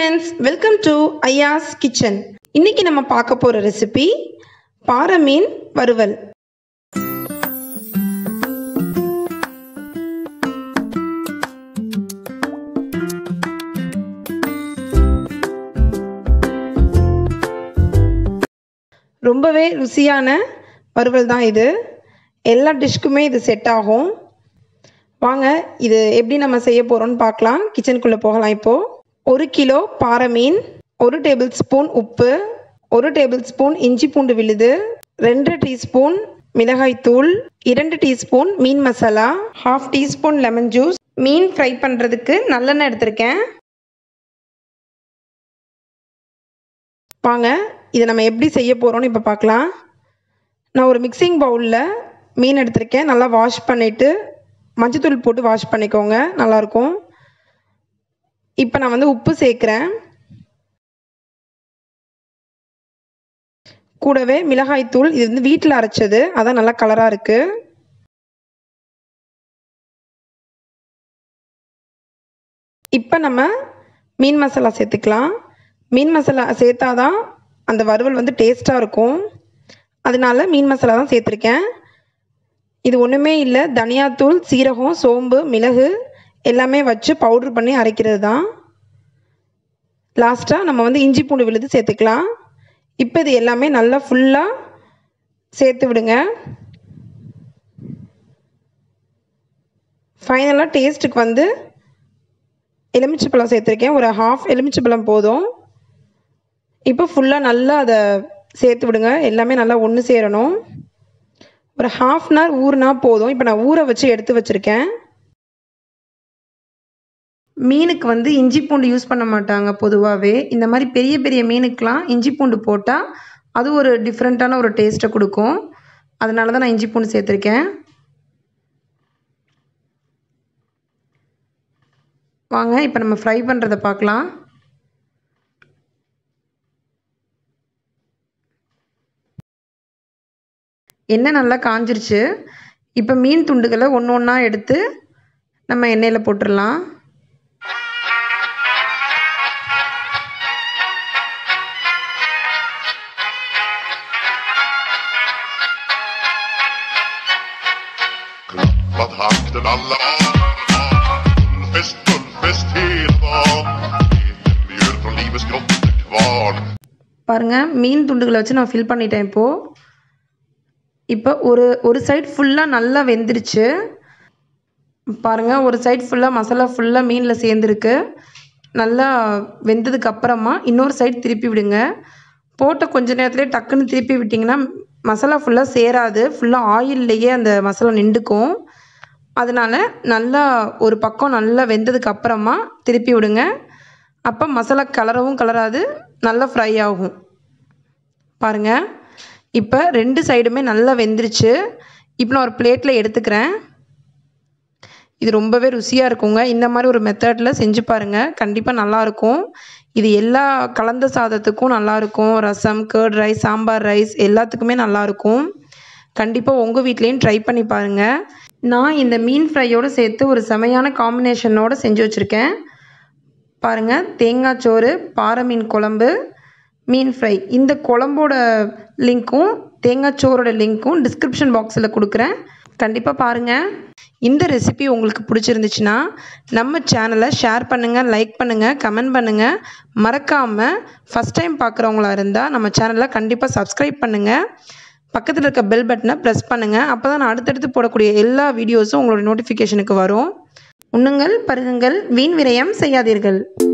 friends welcome to Aiya's kitchen இன்னைக்கு நம்ம பார்க்க போகிற ரெசிபி பாறை மீன் வறுவல் ரொம்பவே ருசியான வறுவல் தான் இது எல்லா டிஷ்க்குமே இது செட் ஆகும் வாங்க இது எப்படி நம்ம செய்ய போகிறோம்னு பார்க்கலாம் கிச்சனுக்குள்ளே போகலாம் இப்போது ஒரு கிலோ பாறை மீன் ஒரு டேபிள் ஸ்பூன் உப்பு ஒரு டேபிள் ஸ்பூன் இஞ்சி பூண்டு விழுது ரெண்டு டீஸ்பூன் மிளகாய்த்தூள் இரண்டு டீஸ்பூன் மீன் masala half teaspoon lemon juice மீன் ஃப்ரை பண்ணுறதுக்கு நல்லெண்ணெய் எடுத்திருக்கேன் வாங்க இதை நம்ம எப்படி செய்ய போகிறோம்னு இப்போ பார்க்கலாம் நான் ஒரு மிக்சிங் பவுலில் மீன் எடுத்திருக்கேன் நல்லா வாஷ் பண்ணிவிட்டு மஞ்சத்தூள் போட்டு வாஷ் பண்ணிக்கோங்க நல்லாயிருக்கும் இப்போ நான் வந்து உப்பு சேர்க்குறேன் கூடவே மிளகாய்த்தூள் இது வந்து வீட்டில் அரைச்சது அதான் நல்லா கலராக இருக்குது இப்போ நம்ம மீன் மசாலா சேர்த்துக்கலாம் மீன் மசாலா சேர்த்தாதான் அந்த வறுவல் வந்து டேஸ்ட்டாக இருக்கும் அதனால மீன் மசாலா தான் சேர்த்துருக்கேன் இது ஒன்றுமே இல்லை தனியாத்தூள் சீரகம் சோம்பு மிளகு எல்லாமே வச்சு பவுட்ரு பண்ணி அரைக்கிறது தான் லாஸ்ட்டாக நம்ம வந்து இஞ்சி பூண்டு விழுது சேர்த்துக்கலாம் இப்போ இது எல்லாமே நல்லா ஃபுல்லாக சேர்த்து விடுங்க ஃபைனலாக டேஸ்ட்டுக்கு வந்து எலுமிச்சைப்பழம் சேர்த்துருக்கேன் ஒரு ஹாஃப் எலுமிச்சைப்பழம் போதும் இப்போ ஃபுல்லாக நல்லா அதை சேர்த்து விடுங்க எல்லாமே நல்லா ஒன்று சேரணும் ஒரு ஹாஃப் அன் ஹவர் ஊறுனா போதும் இப்போ நான் ஊற வச்சு எடுத்து வச்சுருக்கேன் மீனுக்கு வந்து இஞ்சி பூண்டு யூஸ் பண்ண மாட்டாங்க பொதுவாகவே இந்த மாதிரி பெரிய பெரிய மீனுக்கெலாம் இஞ்சி பூண்டு போட்டால் அது ஒரு டிஃப்ரெண்ட்டான ஒரு டேஸ்ட்டை கொடுக்கும் அதனால தான் நான் இஞ்சி பூண்டு சேர்த்துருக்கேன் வாங்க இப்போ நம்ம ஃப்ரை பண்ணுறதை பார்க்கலாம் எண்ணெய் நல்லா காஞ்சிருச்சு இப்போ மீன் துண்டுகளை ஒன்று ஒன்றா எடுத்து நம்ம எண்ணெயில் போட்டுடலாம் Klappat hakten alla Fullfest, fullfest hela dagen Mjöl från livets grottekvarn பாருங்கள் மீன் துண்டுகளை வச்சு நான் ஃபில் பண்ணிட்டேன் இப்போது இப்போ ஒரு ஒரு சைடு ஃபுல்லாக நல்லா வெந்துருச்சு பாருங்கள் ஒரு சைடு ஃபுல்லாக மசாலா ஃபுல்லாக மீனில் சேர்ந்துருக்கு நல்லா வெந்ததுக்கு அப்புறமா இன்னொரு சைடு திருப்பி விடுங்க போட்ட கொஞ்ச நேரத்துலேயே டக்குன்னு திருப்பி விட்டிங்கன்னா மசாலா ஃபுல்லாக சேராது ஃபுல்லாக ஆயில்லையே அந்த மசாலா நின்றுக்கும் அதனால் நல்லா ஒரு பக்கம் நல்லா வெந்ததுக்கு அப்புறமா திருப்பி விடுங்க அப்போ மசாலா கலரவும் கலராது நல்லா ஃப்ரை ஆகும் பாருங்கள் இப்போ ரெண்டு சைடுமே நல்லா வெந்துருச்சு இப்போ நான் ஒரு பிளேட்டில் எடுத்துக்கிறேன் இது ரொம்பவே ருசியாக இருக்குங்க இந்த மாதிரி ஒரு மெத்தடில் செஞ்சு பாருங்கள் கண்டிப்பாக நல்லாயிருக்கும் இது எல்லா கலந்த சாதத்துக்கும் நல்லாயிருக்கும் rasam curd rice sambar rice எல்லாத்துக்குமே நல்லாயிருக்கும் கண்டிப்பாக உங்கள் வீட்லேயும் ட்ரை பண்ணி பாருங்கள் நான் இந்த மீன் ஃப்ரையோடு சேர்த்து ஒரு செமையான காம்பினேஷனோடு செஞ்சு வச்சுருக்கேன் பாருங்கள் தேங்காய் சோறு பாறை மீன் குழம்பு மீன் ஃப்ரை இந்த குழம்போட லிங்க்கும் தேங்காய் சோறோட லிங்க்கும் டிஸ்கிரிப்ஷன் பாக்ஸில் கொடுக்குறேன் கண்டிப்பாக பாருங்கள் இந்த ரெசிபி உங்களுக்கு பிடிச்சிருந்துச்சுன்னா நம்ம சேனலை ஷேர் பண்ணுங்கள் லைக் பண்ணுங்கள் கமெண்ட் பண்ணுங்கள் மறக்காமல் ஃபஸ்ட் டைம் பார்க்குறவங்களா இருந்தால் நம்ம சேனலை கண்டிப்பாக சப்ஸ்கிரைப் பண்ணுங்கள் பக்கத்தில் இருக்க பெல் பட்டனை ப்ரெஸ் பண்ணுங்கள் அப்போ தான் நான் அடுத்தடுத்து போடக்கூடிய எல்லா வீடியோஸும் உங்களோட நோட்டிஃபிகேஷனுக்கு வரும் உண்ணுங்கள் பருகுங்கள் வீண் விரயம் செய்யாதீர்கள்